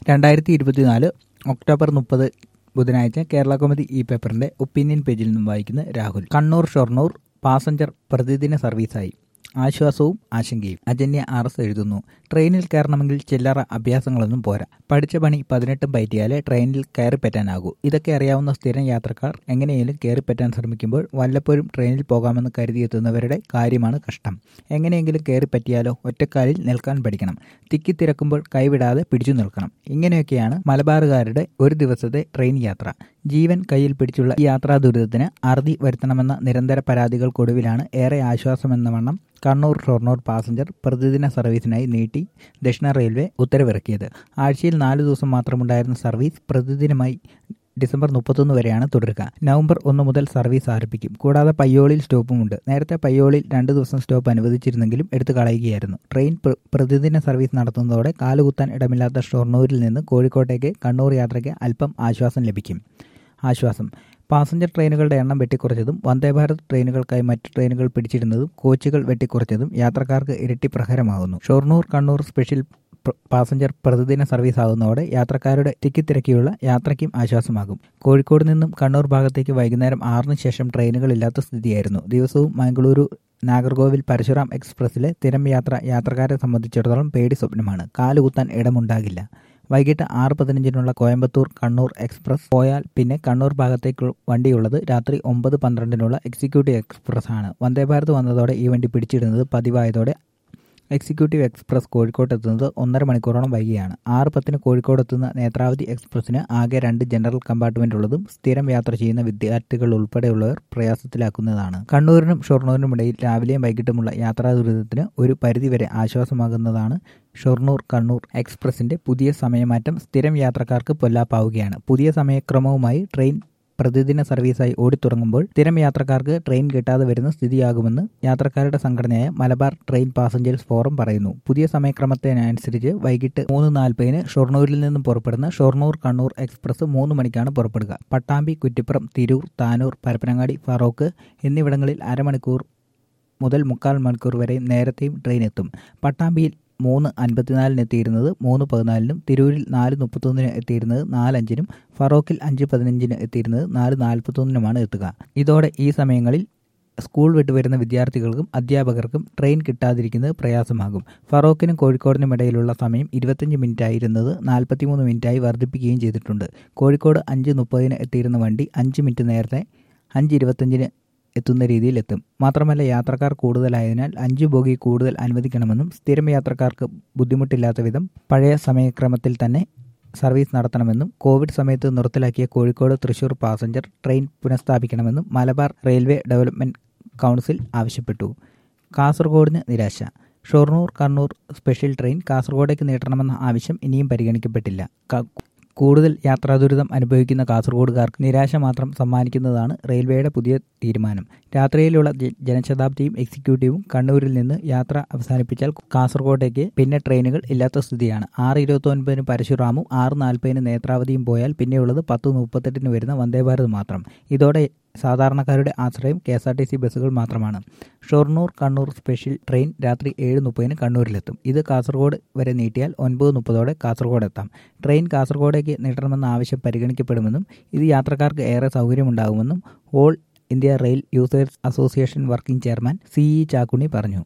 രണ്ടായിരത്തി ഇരുപത്തിനാല് ഒക്ടോബർ മുപ്പത് ബുധനാഴ്ച കേരള കോമഡി ഈ പേപ്പറിന്റെ ഒപ്പീനിയൻ പേജിൽ നിന്നും വായിക്കുന്ന രാഹുൽ കണ്ണൂർ ഷൊർണൂർ പാസഞ്ചർ പ്രതിദിന സർവീസായി ആശ്വാസവും ആശങ്കയും അജന്യ ആർ എസ് എഴുതുന്നു ട്രെയിനിൽ കയറണമെങ്കിൽ ചില്ലറ അഭ്യാസങ്ങളൊന്നും പോരാ പഠിച്ച പണി പതിനെട്ടും പയറ്റിയാലേ ട്രെയിനിൽ കയറിപ്പറ്റാനാകൂ ഇതൊക്കെ അറിയാവുന്ന സ്ഥിരം യാത്രക്കാർ എങ്ങനെയെങ്കിലും കയറിപ്പറ്റാൻ ശ്രമിക്കുമ്പോൾ വല്ലപ്പോഴും ട്രെയിനിൽ പോകാമെന്ന് കരുതിയെത്തുന്നവരുടെ കാര്യമാണ് കഷ്ടം എങ്ങനെയെങ്കിലും കയറിപ്പറ്റിയാലോ ഒറ്റക്കാലിൽ നിൽക്കാൻ പഠിക്കണം തിക്കിത്തിരക്കുമ്പോൾ കൈവിടാതെ പിടിച്ചു നിൽക്കണം ഇങ്ങനെയൊക്കെയാണ് മലബാറുകാരുടെ ഒരു ദിവസത്തെ ട്രെയിൻ യാത്ര ജീവൻ കയ്യിൽ പിടിച്ചുള്ള ഈ യാത്രാ ദുരിതത്തിന് അറുതി വരുത്തണമെന്ന നിരന്തര പരാതികൾക്കൊടുവിലാണ് ഏറെ ആശ്വാസമെന്ന വണ്ണം കണ്ണൂർ ഷൊർണൂർ പാസഞ്ചർ പ്രതിദിന സർവീസിനായി നീട്ടി ദക്ഷിണ റെയിൽവേ ഉത്തരവിറക്കിയത് ആഴ്ചയിൽ നാല് ദിവസം മാത്രമുണ്ടായിരുന്ന സർവീസ് പ്രതിദിനമായി ഡിസംബർ മുപ്പത്തൊന്ന് വരെയാണ് തുടരുക നവംബർ ഒന്ന് മുതൽ സർവീസ് ആരംഭിക്കും കൂടാതെ പയ്യോളിൽ സ്റ്റോപ്പുമുണ്ട് നേരത്തെ പയ്യോളിൽ രണ്ട് ദിവസം സ്റ്റോപ്പ് അനുവദിച്ചിരുന്നെങ്കിലും എടുത്തു കളയുകയായിരുന്നു ട്രെയിൻ പ്രതിദിന സർവീസ് നടത്തുന്നതോടെ കാലുകുത്താൻ ഇടമില്ലാത്ത ഷൊർണൂരിൽ നിന്ന് കോഴിക്കോട്ടേക്ക് കണ്ണൂർ യാത്രയ്ക്ക് അല്പം ആശ്വാസം ലഭിക്കും ആശ്വാസം പാസഞ്ചർ ട്രെയിനുകളുടെ എണ്ണം വെട്ടിക്കുറച്ചതും വന്ദേഭാരത് ട്രെയിനുകൾക്കായി മറ്റ് ട്രെയിനുകൾ പിടിച്ചിരുന്നതും കോച്ചുകൾ വെട്ടിക്കുറച്ചതും യാത്രക്കാർക്ക് ഇരട്ടി പ്രഹരമാകുന്നു ഷൊർണൂർ കണ്ണൂർ സ്പെഷ്യൽ പാസഞ്ചർ പ്രതിദിന സർവീസ് ആകുന്നതോടെ യാത്രക്കാരുടെ തിക്കിത്തിരക്കിയുള്ള യാത്രയ്ക്കും ആശ്വാസമാകും കോഴിക്കോട് നിന്നും കണ്ണൂർ ഭാഗത്തേക്ക് വൈകുന്നേരം ആറിന് ശേഷം ട്രെയിനുകളില്ലാത്ത സ്ഥിതിയായിരുന്നു ദിവസവും മംഗളൂരു നാഗർകോവിൽ പരശുറാം എക്സ്പ്രസിലെ സ്ഥിരം യാത്ര യാത്രക്കാരെ സംബന്ധിച്ചിടത്തോളം പേടി സ്വപ്നമാണ് കാലുകുത്താൻ ഇടമുണ്ടാകില്ല വൈകിട്ട് ആറ് പതിനഞ്ചിനുള്ള കോയമ്പത്തൂർ കണ്ണൂർ എക്സ്പ്രസ് പോയാൽ പിന്നെ കണ്ണൂർ ഭാഗത്തേക്ക് വണ്ടിയുള്ളത് രാത്രി ഒമ്പത് പന്ത്രണ്ടിനുള്ള എക്സിക്യൂട്ടീവ് എക്സ്പ്രസ് ആണ് വന്ദേഭാരത് വന്നതോടെ ഈ വണ്ടി പിടിച്ചിടുന്നത് പതിവായതോടെ എക്സിക്യൂട്ടീവ് എക്സ്പ്രസ് കോഴിക്കോട്ട് എത്തുന്നത് ഒന്നര മണിക്കൂറോളം വൈകിയാണ് ആറ് പത്തിന് കോഴിക്കോട് എത്തുന്ന നേത്രാവതി എക്സ്പ്രസിന് ആകെ രണ്ട് ജനറൽ കമ്പാർട്ട്മെന്റ് ഉള്ളതും സ്ഥിരം യാത്ര ചെയ്യുന്ന വിദ്യാർത്ഥികൾ ഉൾപ്പെടെയുള്ളവർ പ്രയാസത്തിലാക്കുന്നതാണ് കണ്ണൂരിനും ഷൊർണൂരിനും ഇടയിൽ രാവിലെയും വൈകിട്ടുമുള്ള യാത്രാ ദുരിതത്തിന് ഒരു പരിധിവരെ ആശ്വാസമാകുന്നതാണ് ഷൊർണൂർ കണ്ണൂർ എക്സ്പ്രസിന്റെ പുതിയ സമയമാറ്റം സ്ഥിരം യാത്രക്കാർക്ക് പൊല്ലാപ്പാവുകയാണ് പുതിയ സമയക്രമവുമായി ട്രെയിൻ പ്രതിദിന സർവീസായി ഓടിത്തുടങ്ങുമ്പോൾ സ്ഥിരം യാത്രക്കാർക്ക് ട്രെയിൻ കിട്ടാതെ വരുന്ന സ്ഥിതിയാകുമെന്ന് യാത്രക്കാരുടെ സംഘടനയായ മലബാർ ട്രെയിൻ പാസഞ്ചേഴ്സ് ഫോറം പറയുന്നു പുതിയ സമയക്രമത്തിനനുസരിച്ച് വൈകിട്ട് മൂന്ന് നാൽപ്പതിന് ഷൊർണൂരിൽ നിന്നും പുറപ്പെടുന്ന ഷൊർണൂർ കണ്ണൂർ എക്സ്പ്രസ് മൂന്ന് മണിക്കാണ് പുറപ്പെടുക പട്ടാമ്പി കുറ്റിപ്പുറം തിരൂർ താനൂർ പരപ്പനങ്ങാടി ഫറോക്ക് എന്നിവിടങ്ങളിൽ അരമണിക്കൂർ മുതൽ മുക്കാൽ മണിക്കൂർ വരെ നേരത്തെയും ട്രെയിൻ എത്തും പട്ടാമ്പിയിൽ മൂന്ന് അൻപത്തിനാലിന് എത്തിയിരുന്നത് മൂന്ന് പതിനാലിനും തിരൂരിൽ നാല് മുപ്പത്തൊന്നിന് എത്തിയിരുന്നത് നാലഞ്ചിനും ഫറോക്കിൽ അഞ്ച് പതിനഞ്ചിന് എത്തിയിരുന്നത് നാല് നാൽപ്പത്തൊന്നിനുമാണ് എത്തുക ഇതോടെ ഈ സമയങ്ങളിൽ സ്കൂൾ വിട്ടുവരുന്ന വിദ്യാർത്ഥികൾക്കും അധ്യാപകർക്കും ട്രെയിൻ കിട്ടാതിരിക്കുന്നത് പ്രയാസമാകും ഫറോക്കിനും കോഴിക്കോടിനും ഇടയിലുള്ള സമയം ഇരുപത്തഞ്ച് മിനിറ്റ് ആയിരുന്നത് നാൽപ്പത്തിമൂന്ന് മിനിറ്റായി വർദ്ധിപ്പിക്കുകയും ചെയ്തിട്ടുണ്ട് കോഴിക്കോട് അഞ്ച് മുപ്പതിന് എത്തിയിരുന്ന വണ്ടി അഞ്ച് മിനിറ്റ് നേരത്തെ അഞ്ച് ഇരുപത്തഞ്ചിന് എത്തുന്ന രീതിയിൽ എത്തും മാത്രമല്ല യാത്രക്കാർ കൂടുതലായതിനാൽ അഞ്ച് ബോഗി കൂടുതൽ അനുവദിക്കണമെന്നും സ്ഥിരം യാത്രക്കാർക്ക് ബുദ്ധിമുട്ടില്ലാത്ത വിധം പഴയ സമയക്രമത്തിൽ തന്നെ സർവീസ് നടത്തണമെന്നും കോവിഡ് സമയത്ത് നിർത്തലാക്കിയ കോഴിക്കോട് തൃശൂർ പാസഞ്ചർ ട്രെയിൻ പുനഃസ്ഥാപിക്കണമെന്നും മലബാർ റെയിൽവേ ഡെവലപ്മെന്റ് കൗൺസിൽ ആവശ്യപ്പെട്ടു കാസർഗോഡിന് നിരാശ ഷൊർണൂർ കണ്ണൂർ സ്പെഷ്യൽ ട്രെയിൻ കാസർഗോഡേക്ക് നീട്ടണമെന്ന ആവശ്യം ഇനിയും പരിഗണിക്കപ്പെട്ടില്ല കൂടുതൽ യാത്രാദുരിതം അനുഭവിക്കുന്ന കാസർഗോഡുകാർക്ക് നിരാശ മാത്രം സമ്മാനിക്കുന്നതാണ് റെയിൽവേയുടെ പുതിയ തീരുമാനം രാത്രിയിലുള്ള ജനശതാബ്ദിയും എക്സിക്യൂട്ടീവും കണ്ണൂരിൽ നിന്ന് യാത്ര അവസാനിപ്പിച്ചാൽ കാസർഗോഡേക്ക് പിന്നെ ട്രെയിനുകൾ ഇല്ലാത്ത സ്ഥിതിയാണ് ആറ് ഇരുപത്തൊൻപതിന് പരശുറാമും ആറ് നാൽപ്പതിന് നേത്രാവതിയും പോയാൽ പിന്നെയുള്ളത് പത്ത് മുപ്പത്തെട്ടിന് വരുന്ന വന്ദേഭാരത് മാത്രം ഇതോടെ സാധാരണക്കാരുടെ ആശ്രയം K S R T C ബസ്സുകൾ മാത്രമാണ് ഷൊർണൂർ കണ്ണൂർ സ്പെഷ്യൽ ട്രെയിൻ രാത്രി ഏഴ് മുപ്പതിന് കണ്ണൂരിലെത്തും ഇത് കാസർഗോഡ് വരെ നീട്ടിയാൽ ഒൻപത് മുപ്പതോടെ കാസർഗോഡ് എത്താം ട്രെയിൻ കാസർഗോഡേക്ക് നീട്ടണമെന്ന ആവശ്യം പരിഗണിക്കപ്പെടുമെന്നും ഇത് യാത്രക്കാർക്ക് ഏറെ സൗകര്യമുണ്ടാകുമെന്നും all India rail users association working chairman C E Chakkunni പറഞ്ഞു